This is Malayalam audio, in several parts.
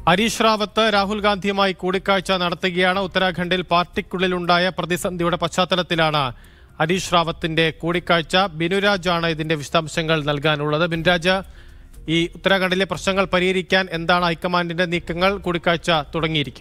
ഹരീഷ് റാവത്ത് രാഹുൽ ഗാന്ധിയുമായി കൂടിക്കാഴ്ച നടത്തുകയാണ് ഉത്തരാഖണ്ഡിൽ പാർട്ടിക്കുള്ളിലുണ്ടായ പ്രതിസന്ധിയുടെ പശ്ചാത്തലത്തിലാണ് ഹരീഷ് റാവത്തിന്റെ കൂടിക്കാഴ്ച ബിനുരാജാണ് ഇതിന്റെ വിശദാംശങ്ങൾ നൽകാനുള്ളത് ബിനുരാജ് ഈ ഉത്തരാഖണ്ഡിലെ പ്രശ്നങ്ങൾ പരിഹരിക്കാൻ എന്താണ് ഹൈക്കമാൻഡിന്റെ നീക്കങ്ങൾ കൂടിക്കാഴ്ച തുടങ്ങിയിരിക്കുന്നത്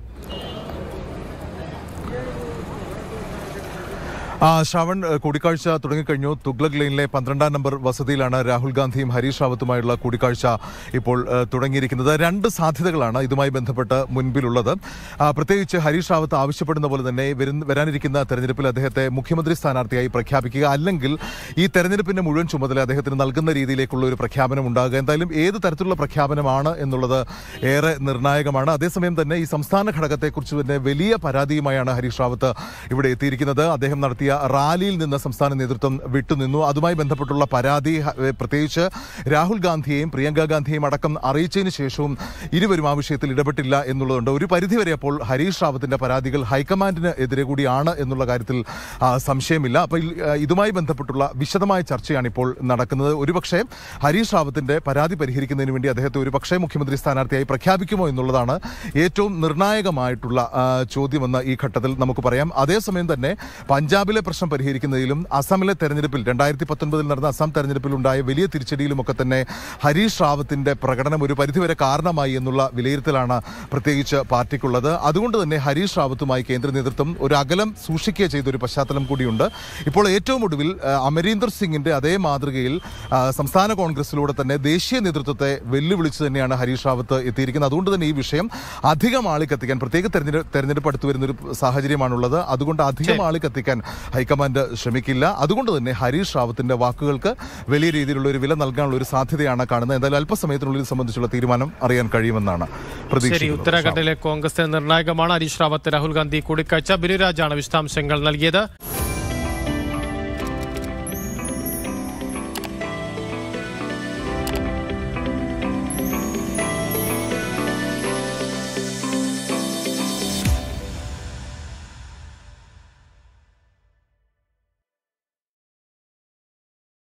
ആ ശ്രാവൺ ഏഹ്, കൂടിക്കാഴ്ച തുടങ്ങിക്കഴിഞ്ഞു തുഗ്ലക് ലൈനിലെ പന്ത്രണ്ടാം നമ്പർ വസതിയിലാണ് രാഹുൽ ഗാന്ധിയും ഹരീഷ് റാവത്തുമായുള്ള കൂടിക്കാഴ്ച ഇപ്പോൾ ഏഹ്, തുടങ്ങിയിരിക്കുന്നത് രണ്ട് സാധ്യതകളാണ് ഇതുമായി ബന്ധപ്പെട്ട് മുൻപിലുള്ളത് ആ, പ്രത്യേകിച്ച് ഹരീഷ് റാവത്ത് ആവശ്യപ്പെടുന്ന പോലെ തന്നെ വരുന്ന- വരാനിരിക്കുന്ന തെരഞ്ഞെടുപ്പിൽ അദ്ദേഹത്തെ മുഖ്യമന്ത്രി സ്ഥാനാർത്ഥിയായി പ്രഖ്യാപിക്കുക അല്ലെങ്കിൽ ഈ തെരഞ്ഞെടുപ്പിന്റെ മുഴുവൻ ചുമതല അദ്ദേഹത്തിന് നൽകുന്ന രീതിയിലേക്കുള്ള ഒരു പ്രഖ്യാപനം ഉണ്ടാകുക എന്തായാലും ഏത് തരത്തിലുള്ള പ്രഖ്യാപനമാണ് എന്നുള്ളത് ഏറെ നിർണായകമാണ് അതേസമയം തന്നെ ഈ സംസ്ഥാന ഘടകത്തെക്കുറിച്ച് തന്നെ വലിയ പരാതിയുമായാണ് ഹരീഷ് റാവത്ത് ഇവിടെ എത്തിയിരിക്കുന്നത് അദ്ദേഹം നടത്തിയ റാലിയിൽ നിന്ന് സംസ്ഥാന നേതൃത്വം വിട്ടുനിന്നു അതുമായി ബന്ധപ്പെട്ടുള്ള പരാതി ഹ- ഏ, പ്രത്യേകിച്ച് രാഹുൽ ഗാന്ധിയെയും പ്രിയങ്ക ഗാന്ധിയെയും അടക്കം അറിയിച്ചതിന് ശേഷവും ഇരുവരും ആ വിഷയത്തിൽ ഇടപെട്ടില്ല എന്നുള്ളതുണ്ട് ഒരു പരിധിവരെ അപ്പോൾ ഹരീഷ് റാവത്തിന്റെ പരാതികൾ ഹൈക്കമാൻഡിന് എതിരെ കൂടിയാണ് എന്നുള്ള കാര്യത്തിൽ ആ, സംശയമില്ല അപ്പോൾ ഈ, ആ, ഇതുമായി ബന്ധപ്പെട്ടുള്ള വിശദമായ ചർച്ചയാണ് ഇപ്പോൾ നടക്കുന്നത് ഒരുപക്ഷെ ഹരീഷ് റാവത്തിന്റെ പരാതി പരിഹരിക്കുന്നതിന് വേണ്ടി അദ്ദേഹത്തെ ഒരുപക്ഷെ മുഖ്യമന്ത്രി സ്ഥാനാർത്ഥിയായി പ്രഖ്യാപിക്കുമോ എന്നുള്ളതാണ് ഏറ്റവും നിർണായകമായിട്ടുള്ള ആ, ചോദ്യമെന്ന് ഈ ഘട്ടത്തിൽ നമുക്ക് പറയാം അതേസമയം തന്നെ പഞ്ചാബിലെ പ്രശ്നം പരിഹരിക്കുന്നതിലും അസമിലെ തെരഞ്ഞെടുപ്പിൽ രണ്ടായിരത്തി പത്തൊൻപതിൽ നടന്ന അസം തെരഞ്ഞെടുപ്പിൽ ഉണ്ടായ വലിയ തിരിച്ചടിയിലുമൊക്കെ തന്നെ ഹരീഷ് റാവത്തിന്റെ പ്രകടനം ഒരു പരിധിവരെ കാരണമായി എന്നുള്ള വിലയിരുത്തലാണ് പ്രത്യേകിച്ച് പാർട്ടിക്കുള്ളത് അതുകൊണ്ട് തന്നെ ഹരീഷ് റാവത്തുമായി കേന്ദ്ര നേതൃത്വം ഒരു അകലം സൂക്ഷിക്കുക ചെയ്ത ഒരു പശ്ചാത്തലം കൂടിയുണ്ട് ഇപ്പോൾ ഏറ്റവും ഒടുവിൽ ആ, അമരീന്ദർ സിംഗിന്റെ അതേ മാതൃകയിൽ ആ, സംസ്ഥാന കോൺഗ്രസിലൂടെ തന്നെ ദേശീയ നേതൃത്വത്തെ വെല്ലുവിളിച്ച് തന്നെയാണ് ഹരീഷ് റാവത്ത് എത്തിയിരിക്കുന്നത് അതുകൊണ്ട് തന്നെ ഈ വിഷയം അധികം ആളി കത്തിക്കാൻ പ്രത്യേക തെരഞ്ഞെടുപ്പ് തെരഞ്ഞെടുപ്പ് അടുത്ത് വരുന്ന ഒരു സാഹചര്യമാണുള്ളത് അതുകൊണ്ട് അധികം ആളി കത്തിക്കാൻ ഹൈക്കമാൻഡ് ശ്രമിക്കില്ല അതുകൊണ്ട് തന്നെ ഹരീഷ് റാവത്തിന്റെ വാക്കുകൾക്ക് വലിയ രീതിയിലുള്ള ഒരു വില നൽകാനുള്ള ഒരു സാധ്യതയാണ് കാണുന്നത് എന്തായാലും അല്പസമയത്തിനുള്ളിൽ ഇത് സംബന്ധിച്ചുള്ള തീരുമാനം അറിയാൻ കഴിയുമെന്നാണ് ശരി പ്രതീക്ഷിക്കുന്നത് ഉത്തരാഖണ്ഡിലെ കോൺഗ്രസിന് നിർണായകമാണ് ഹരീഷ് റാവത്ത് രാഹുൽ ഗാന്ധി കൂടിക്കാഴ്ച ബിനുരാജാണ് വിശദാംശങ്ങൾ നൽകിയത്